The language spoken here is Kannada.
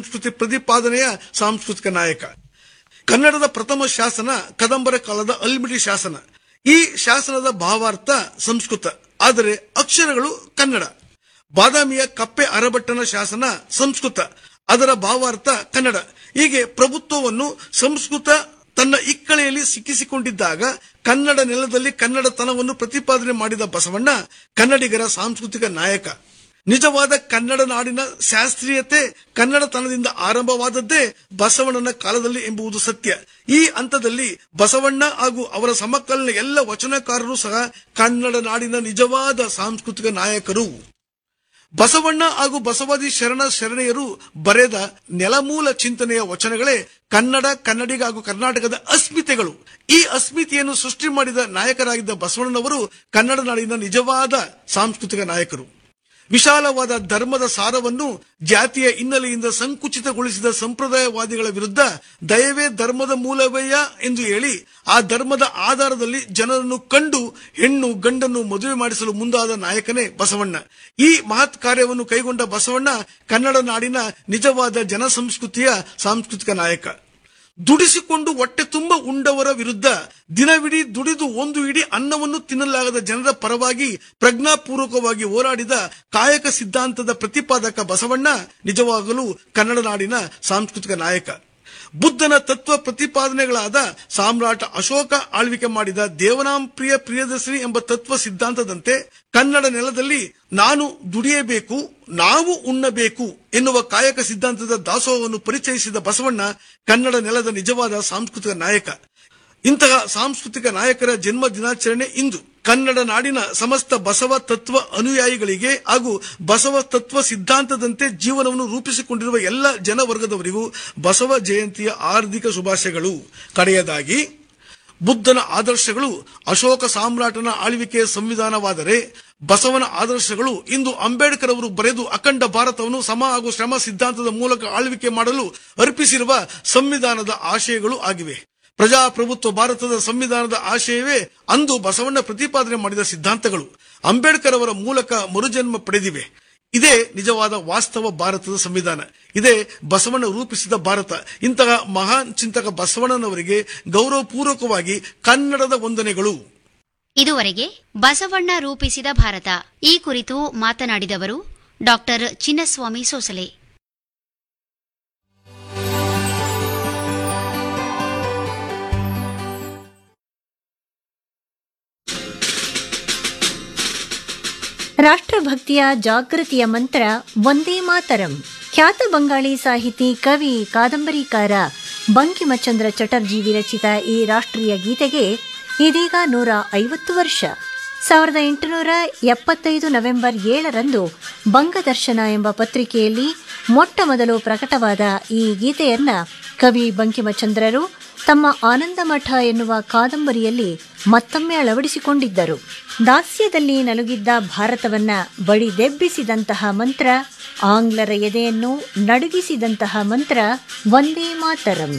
ಸಂಸ್ಕೃತಿ ಪ್ರತಿಪಾದನೆಯ ಸಾಂಸ್ಕೃತಿಕ ನಾಯಕ ಕನ್ನಡದ ಪ್ರಥಮ ಶಾಸನ ಕದಂಬರ ಕಾಲದ ಅಲ್ಮಿಡಿ ಶಾಸನ ಈ ಶಾಸನದ ಭಾವಾರ್ಥ ಸಂಸ್ಕೃತ ಆದರೆ ಅಕ್ಷರಗಳು ಕನ್ನಡ ಬಾದಾಮಿಯ ಕಪ್ಪೆ ಅರಬಟ್ಟನ ಶಾಸನ ಸಂಸ್ಕೃತ ಅದರ ಭಾವಾರ್ಥ ಕನ್ನಡ ಹೀಗೆ ಪ್ರಭುತ್ವವನ್ನು ಸಂಸ್ಕೃತ ತನ್ನ ಇಕ್ಕಳೆಯಲ್ಲಿ ಸಿಕ್ಕಿಸಿಕೊಂಡಿದ್ದಾಗ ಕನ್ನಡ ನೆಲದಲ್ಲಿ ಕನ್ನಡತನವನ್ನು ಪ್ರತಿಪಾದನೆ ಮಾಡಿದ ಬಸವಣ್ಣ ಕನ್ನಡಿಗರ ಸಾಂಸ್ಕೃತಿಕ ನಾಯಕ ನಿಜವಾದ ಕನ್ನಡ ನಾಡಿನ ಶಾಸ್ತ್ರೀಯತೆ ಕನ್ನಡತನದಿಂದ ಆರಂಭವಾದದ್ದೇ ಬಸವಣ್ಣನ ಕಾಲದಲ್ಲಿ ಎಂಬುದು ಸತ್ಯ ಈ ಹಂತದಲ್ಲಿ ಬಸವಣ್ಣ ಹಾಗೂ ಅವರ ಸಮಕಾಲೀನ ಎಲ್ಲ ವಚನಕಾರರು ಸಹ ಕನ್ನಡ ನಾಡಿನ ನಿಜವಾದ ಸಾಂಸ್ಕೃತಿಕ ನಾಯಕರು ಬಸವಣ್ಣ ಹಾಗೂ ಬಸವಾದಿ ಶರಣ ಶರಣೆಯರು ಬರೆದ ನೆಲಮೂಲ ಚಿಂತನೆಯ ವಚನಗಳೇ ಕನ್ನಡ ಕನ್ನಡಿಗ ಹಾಗೂ ಕರ್ನಾಟಕದ ಅಸ್ಮಿತೆಗಳು ಈ ಅಸ್ಮಿತೆಯನ್ನು ಸೃಷ್ಟಿ ಮಾಡಿದ ನಾಯಕರಾಗಿದ್ದ ಬಸವಣ್ಣನವರು ಕನ್ನಡ ನಾಡಿನ ನಿಜವಾದ ಸಾಂಸ್ಕೃತಿಕ ನಾಯಕರು ವಿಶಾಲವಾದ ಧರ್ಮದ ಸಾರವನ್ನು ಜಾತಿಯ ಹಿನ್ನೆಲೆಯಿಂದ ಸಂಕುಚಿತಗೊಳಿಸಿದ ಸಂಪ್ರದಾಯವಾದಿಗಳ ವಿರುದ್ಧ ದಯವೇ ಧರ್ಮದ ಮೂಲವಯ್ಯ ಎಂದು ಹೇಳಿ ಆ ಧರ್ಮದ ಆಧಾರದಲ್ಲಿ ಜನರನ್ನು ಕಂಡು ಹೆಣ್ಣು ಗಂಡನ್ನು ಮದುವೆ ಮಾಡಿಸಲು ಮುಂದಾದ ನಾಯಕನೇ ಬಸವಣ್ಣ ಈ ಮಹತ್ ಕಾರ್ಯವನ್ನು ಕೈಗೊಂಡ ಬಸವಣ್ಣ ಕನ್ನಡ ನಾಡಿನ ನಿಜವಾದ ಜನಸಂಸ್ಕೃತಿಯ ಸಾಂಸ್ಕೃತಿಕ ನಾಯಕ ದುಡಿಸಿಕೊಂಡು ಹೊಟ್ಟೆ ತುಂಬ ಉಂಡವರ ವಿರುದ್ಧ ದಿನವಿಡೀ ದುಡಿದು ಒಂದು ಇಡೀ ಅನ್ನವನ್ನು ತಿನ್ನಲಾಗದ ಜನರ ಪರವಾಗಿ ಪ್ರಜ್ಞಾಪೂರ್ವಕವಾಗಿ ಹೋರಾಡಿದ ಕಾಯಕ ಸಿದ್ಧಾಂತದ ಪ್ರತಿಪಾದಕ ಬಸವಣ್ಣ ನಿಜವಾಗಲೂ ಕನ್ನಡ ನಾಡಿನ ಸಾಂಸ್ಕೃತಿಕ ನಾಯಕ ಬುದ್ಧನ ತತ್ವ ಪ್ರತಿಪಾದನೆಗಳಾದ ಸಾಮ್ರಾಟ ಅಶೋಕ ಆಳ್ವಿಕೆ ಮಾಡಿದ ದೇವನಾಂಪ್ರಿಯ ಪ್ರಿಯದರ್ಶಿನಿ ಎಂಬ ತತ್ವ ಸಿದ್ಧಾಂತದಂತೆ ಕನ್ನಡ ನೆಲದಲ್ಲಿ ನಾನು ದುಡಿಯಬೇಕು ನಾವು ಉಣ್ಣಬೇಕು ಎನ್ನುವ ಕಾಯಕ ಸಿದ್ಧಾಂತದ ದಾಸೋಹವನ್ನು ಪರಿಚಯಿಸಿದ ಬಸವಣ್ಣ ಕನ್ನಡ ನೆಲದ ನಿಜವಾದ ಸಾಂಸ್ಕೃತಿಕ ನಾಯಕ ಇಂತಹ ಸಾಂಸ್ಕೃತಿಕ ನಾಯಕರ ಜನ್ಮ ದಿನಾಚರಣೆ ಇಂದು ಕನ್ನಡ ನಾಡಿನ ಸಮಸ್ತ ಬಸವ ತತ್ವ ಅನುಯಾಯಿಗಳಿಗೆ ಹಾಗೂ ಬಸವ ತತ್ವ ಸಿದ್ಧಾಂತದಂತೆ ಜೀವನವನ್ನು ರೂಪಿಸಿಕೊಂಡಿರುವ ಎಲ್ಲ ಜನವರ್ಗದವರಿಗೂ ಬಸವ ಜಯಂತಿಯ ಹಾರ್ದಿಕ ಶುಭಾಶಯಗಳು ಕಡೆಯದಾಗಿ ಬುದ್ಧನ ಆದರ್ಶಗಳು ಅಶೋಕ ಸಾಮ್ರಾಟನ ಆಳ್ವಿಕೆಯ ಸಂವಿಧಾನವಾದರೆ ಬಸವನ ಆದರ್ಶಗಳು ಇಂದು ಅಂಬೇಡ್ಕರ್ ಅವರು ಬರೆದು ಅಖಂಡ ಭಾರತವನ್ನು ಸಮ ಹಾಗೂ ಶ್ರಮ ಸಿದ್ಧಾಂತದ ಮೂಲಕ ಆಳ್ವಿಕೆ ಮಾಡಲು ಅರ್ಪಿಸಿರುವ ಸಂವಿಧಾನದ ಆಶಯಗಳು ಆಗಿವೆ ಪ್ರಜಾಪ್ರಭುತ್ವ ಭಾರತದ ಸಂವಿಧಾನದ ಆಶಯವೇ ಅಂದು ಬಸವಣ್ಣ ಪ್ರತಿಪಾದನೆ ಮಾಡಿದ ಸಿದ್ಧಾಂತಗಳು ಅಂಬೇಡ್ಕರ್ ಅವರ ಮೂಲಕ ಮರುಜನ್ಮ ಪಡೆದಿವೆ ಇದೇ ನಿಜವಾದ ವಾಸ್ತವ ಭಾರತದ ಸಂವಿಧಾನ ಇದೇ ಬಸವಣ್ಣ ರೂಪಿಸಿದ ಭಾರತ ಇಂತಹ ಮಹಾನ್ ಚಿಂತಕ ಬಸವಣ್ಣನವರಿಗೆ ಗೌರವಪೂರ್ವಕವಾಗಿ ಕನ್ನಡದ ವಂದನೆಗಳು ಇದುವರೆಗೆ ಬಸವಣ್ಣ ರೂಪಿಸಿದ ಭಾರತ ಈ ಕುರಿತು ಮಾತನಾಡಿದವರು ಡಾಕ್ಟರ್ ಚಿನ್ನಸ್ವಾಮಿ ಸೋಸಲೆ ರಾಷ್ಟ್ರಭಕ್ತಿಯ ಜಾಗೃತಿಯ ಮಂತ್ರ ಒಂದೇ ಮಾತರಂ ಖ್ಯಾತ ಬಂಗಾಳಿ ಸಾಹಿತಿ ಕವಿ ಕಾದಂಬರಿಕಾರ ಬಂಕಿಮಚಂದ್ರ ಚಟರ್ಜಿ ವಿರಚಿತ ಈ ರಾಷ್ಟ್ರೀಯ ಗೀತೆಗೆ ಇದೀಗ ನೂರ ಐವತ್ತು ವರ್ಷ ಸಾವಿರದ ಎಂಟುನೂರ ಎಪ್ಪತ್ತೈದು ನವೆಂಬರ್ ಏಳರಂದು ಬಂಗದರ್ಶನ ಎಂಬ ಪತ್ರಿಕೆಯಲ್ಲಿ ಮೊಟ್ಟ ಮೊದಲು ಪ್ರಕಟವಾದ ಈ ಗೀತೆಯನ್ನ ಕವಿ ಬಂಕಿಮಚಂದ್ರರು ತಮ್ಮ ಆನಂದಮಠ ಎನ್ನುವ ಕಾದಂಬರಿಯಲ್ಲಿ ಮತ್ತೊಮ್ಮೆ ಅಳವಡಿಸಿಕೊಂಡಿದ್ದರು ದಾಸ್ಯದಲ್ಲಿ ನಲುಗಿದ್ದ ಭಾರತವನ್ನ ಬಡಿದೆಬ್ಬಿಸಿದಂತಹ ಮಂತ್ರ ಆಂಗ್ಲರ ಎದೆಯನ್ನು ನಡುಗಿಸಿದಂತಹ ಮಂತ್ರ ಒಂದೇ ಮಾತರಂ